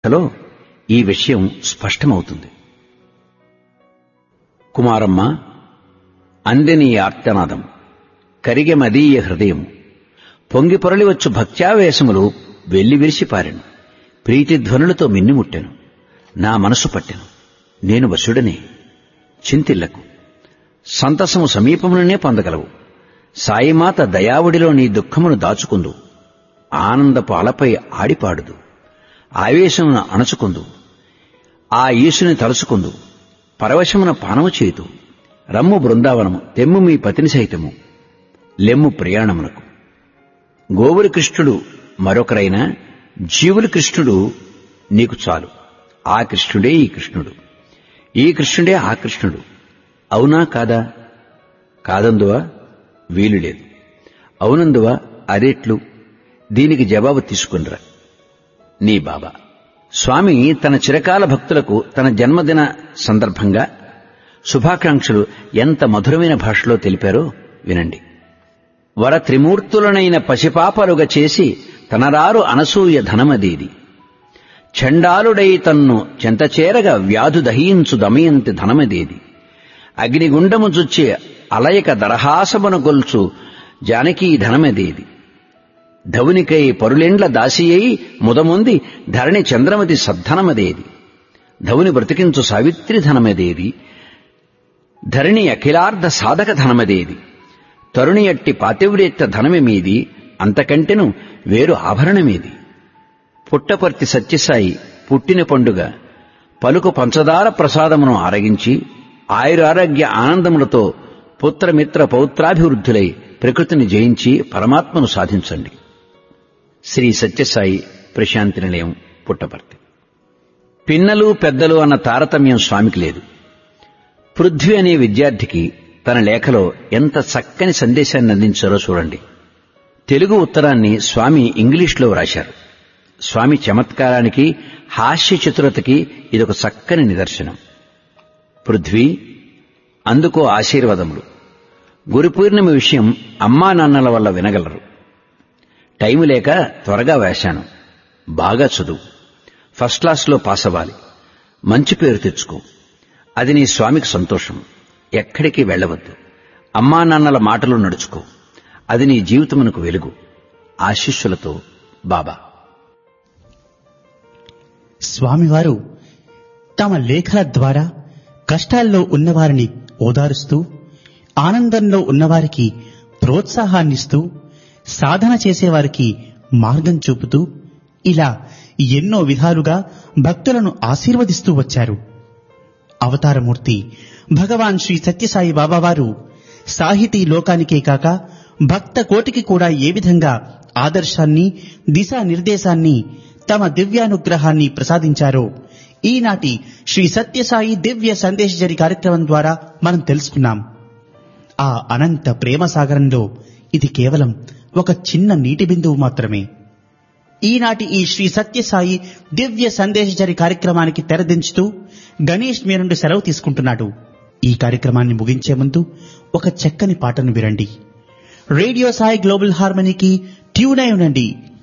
లో ఈ విషయం స్పష్టమవుతుంది కుమారమ్మ అందని ఆర్తనాదం కరిగె మదీయ హృదయం పొంగి పొరలివచ్చు భక్త్యావేశములు వెళ్లి విరిసిపారెను ప్రీతి ధ్వనులతో మిన్నిముట్టెను నా మనసు పట్టెను నేను వశుడనే చింతిల్లకు సంతసము సమీపముననే పొందగలవు సాయిమాత దయావుడిలో నీ దుఃఖమును దాచుకుందు ఆనందపు అలపై ఆడిపాడుదు ఆవేశమును అణచుకుందు ఆ ఈశుని తలుచుకుందు పరవశమున పానము చేతు రమ్ము బృందావనము తెమ్ము మీ పతిని సైతము లెమ్ము ప్రయాణమునకు గోవురి కృష్ణుడు మరొకరైనా జీవుల కృష్ణుడు నీకు చాలు ఆ కృష్ణుడే ఈ కృష్ణుడు ఈ కృష్ణుడే ఆ కృష్ణుడు అవునా కాదా కాదందువా వీలు లేదు అవునందువా అదేట్లు దీనికి జవాబు తీసుకునిరా నీ బాబా స్వామి తన చిరకాల భక్తులకు తన జన్మదిన సందర్భంగా శుభాకాంక్షలు ఎంత మధురమైన భాషలో తెలిపారో వినండి వర త్రిమూర్తులనైన పసిపాపలుగా చేసి తనరారు అనసూయ ధనమదీది చండాలుడై తన్ను చెంతచేరగా వ్యాధు దహించు దమయంతి ధనమదేది అగ్నిగుండము చుచ్చే అలయక దరహాసమును గొల్చు జానకీ ధనమదేది ధవునికై పరులెండ్ల దాసియై ముదముంది ధరణి చంద్రమతి సద్ధనమదేది ధవుని బ్రతికించు సావిత్రి ధనమదేది ధరణి అఖిలార్ధ సాధక ధనమదేది తరుణి అట్టి పాతివ్రేత్త ధనమేమీది అంతకంటెను వేరు ఆభరణమేది పుట్టపర్తి సత్యసాయి పుట్టిన పండుగ పలుకు పంచదార ప్రసాదమును ఆరగించి ఆయురారోగ్య ఆనందములతో పుత్రమిత్ర పౌత్రాభివృద్ధులై ప్రకృతిని జయించి పరమాత్మను సాధించండి శ్రీ సత్యసాయి ప్రశాంతి నిలయం పుట్టపర్తి పిన్నలు పెద్దలు అన్న తారతమ్యం స్వామికి లేదు పృథ్వీ అనే విద్యార్థికి తన లేఖలో ఎంత చక్కని సందేశాన్ని అందించారో చూడండి తెలుగు ఉత్తరాన్ని స్వామి ఇంగ్లీష్లో వ్రాశారు స్వామి చమత్కారానికి హాస్య చతురతకి ఇదొక చక్కని నిదర్శనం పృథ్వీ అందుకో ఆశీర్వాదములు గురు పూర్ణిమ విషయం అమ్మా నాన్నల వల్ల వినగలరు టైం లేక త్వరగా వేశాను బాగా చదువు ఫస్ట్ క్లాస్లో పాస్ అవ్వాలి మంచి పేరు తెచ్చుకో అది నీ స్వామికి సంతోషం ఎక్కడికి వెళ్ళవద్దు అమ్మా నాన్నల మాటలు నడుచుకో అది నీ జీవితమునకు వెలుగు ఆశిష్యులతో బాబా స్వామివారు తమ లేఖల ద్వారా కష్టాల్లో ఉన్నవారిని ఓదారుస్తూ ఆనందంలో ఉన్నవారికి ప్రోత్సాహాన్నిస్తూ సాధన చేసేవారికి మార్గం చూపుతూ ఇలా ఎన్నో విధాలుగా భక్తులను ఆశీర్వదిస్తూ వచ్చారు అవతారమూర్తి భగవాన్ శ్రీ సత్యసాయి బాబావారు సాహితీ లోకానికే కాక భక్త కోటికి కూడా ఏ విధంగా ఆదర్శాన్ని దిశానిర్దేశాన్ని తమ దివ్యానుగ్రహాన్ని ప్రసాదించారో ఈనాటి శ్రీ సత్యసాయి దివ్య సందేశజరి కార్యక్రమం ద్వారా మనం తెలుసుకున్నాం ఆ అనంత ప్రేమ సాగరంలో ఇది కేవలం ఒక చిన్న నీటి బిందువు మాత్రమే ఈనాటి ఈ శ్రీ సత్యసాయి దివ్య సందేశజరి కార్యక్రమానికి తెరదించుతూ గణేష్ మీ నుండి సెలవు తీసుకుంటున్నాడు ఈ కార్యక్రమాన్ని ముగించే ముందు ఒక చక్కని పాటను వినండి రేడియో సాయి గ్లోబల్ హార్మనీకి ట్యూన్ అయి ఉండండి